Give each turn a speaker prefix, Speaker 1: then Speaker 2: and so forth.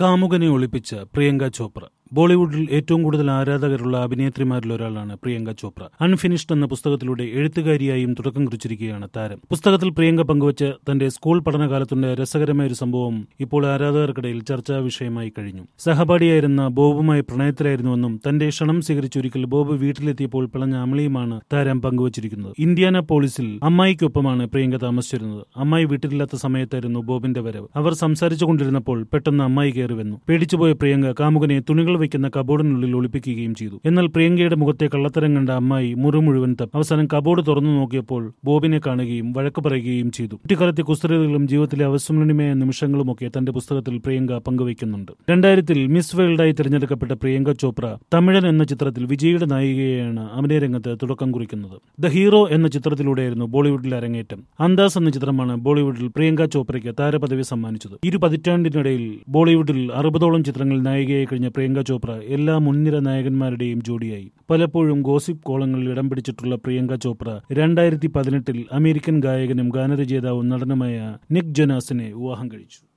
Speaker 1: കാമുകനെ ഒളിപ്പിച്ച പ്രിയങ്ക ചോപ്ര ബോളിവുഡിൽ ഏറ്റവും കൂടുതൽ ആരാധകരുള്ള അഭിനേത്രിമാരിൽ ഒരാളാണ് പ്രിയങ്ക ചോപ്ര അൺഫിനിഷ്ഡ് എന്ന പുസ്തകത്തിലൂടെ എഴുത്തുകാരിയായും തുടക്കം കുറിച്ചിരിക്കുകയാണ് താരം പുസ്തകത്തിൽ പ്രിയങ്ക പങ്കുവച്ച തന്റെ സ്കൂൾ പഠനകാലത്തുണ്ടായ രസകരമായ ഒരു സംഭവം ഇപ്പോൾ ആരാധകർക്കിടയിൽ ചർച്ചാ വിഷയമായി കഴിഞ്ഞു സഹപാഠിയായിരുന്ന ബോബുമായി പ്രണയത്തിലായിരുന്നുവെന്നും തന്റെ ക്ഷണം സ്വീകരിച്ച് ഒരിക്കൽ ബോബ് വീട്ടിലെത്തിയപ്പോൾ പിളഞ്ഞ അമളിയുമാണ് താരം പങ്കുവച്ചിരിക്കുന്നത് ഇന്ത്യാന പോളിസിൽ അമ്മായിക്കൊപ്പമാണ് പ്രിയങ്ക താമസിച്ചിരുന്നത് അമ്മായി വീട്ടിലില്ലാത്ത സമയത്തായിരുന്നു ബോബിന്റെ വരവ് അവർ സംസാരിച്ചു കൊണ്ടിരുന്നപ്പോൾ പെട്ടെന്ന് അമ്മായി കയറി വന്നു പേടിച്ചുപോയ പ്രിയങ്ക കാമുകനെ തുണികൾ വയ്ക്കുന്ന കബോർഡിനുള്ളിൽ ഒളിപ്പിക്കുകയും ചെയ്തു എന്നാൽ പ്രിയങ്കയുടെ മുഖത്തെ കള്ളത്തരം കണ്ട അമ്മായി മുറി മുഴുവൻ തപ്പി അവസാനം കബോർഡ് തുറന്നു നോക്കിയപ്പോൾ ബോബിനെ കാണുകയും വഴക്ക് പറയുകയും ചെയ്തു കുട്ടിക്കാലത്തെ കുസ്തൃതകളും ജീവിതത്തിലെ അവിസ്മരണീയമായ നിമിഷങ്ങളുമൊക്കെ തന്റെ പുസ്തകത്തിൽ പ്രിയങ്ക പങ്കുവയ്ക്കുന്നുണ്ട് രണ്ടായിരത്തിൽ മിസ് വേൾഡായി തിരഞ്ഞെടുക്കപ്പെട്ട പ്രിയങ്ക ചോപ്ര തമിഴൻ എന്ന ചിത്രത്തിൽ വിജയുടെ നായികയാണ് അഭിനയ രംഗത്ത് തുടക്കം കുറിക്കുന്നത് ദ ഹീറോ എന്ന ചിത്രത്തിലൂടെയായിരുന്നു ബോളിവുഡിൽ അരങ്ങേറ്റം അന്താസ് എന്ന ചിത്രമാണ് ബോളിവുഡിൽ പ്രിയങ്ക ചോപ്രയ്ക്ക് താരപദവി സമ്മാനിച്ചത് ഇരു പതിറ്റാണ്ടിനിടയിൽ ബോളിവുഡിൽ അറുപതോളം ചിത്രങ്ങളിൽ നായികയായി കഴിഞ്ഞ പ്രിയങ്ക ചോപ്ര എല്ലാ മുൻനിര നായകന്മാരുടെയും ജോഡിയായി പലപ്പോഴും ഗോസിപ്പ് കോളങ്ങളിൽ ഇടം പിടിച്ചിട്ടുള്ള പ്രിയങ്ക ചോപ്ര രണ്ടായിരത്തി പതിനെട്ടിൽ അമേരിക്കൻ ഗായകനും ഗാനരചയിതാവും നടനുമായ നിക് ജൊനാസിനെ വിവാഹം കഴിച്ചു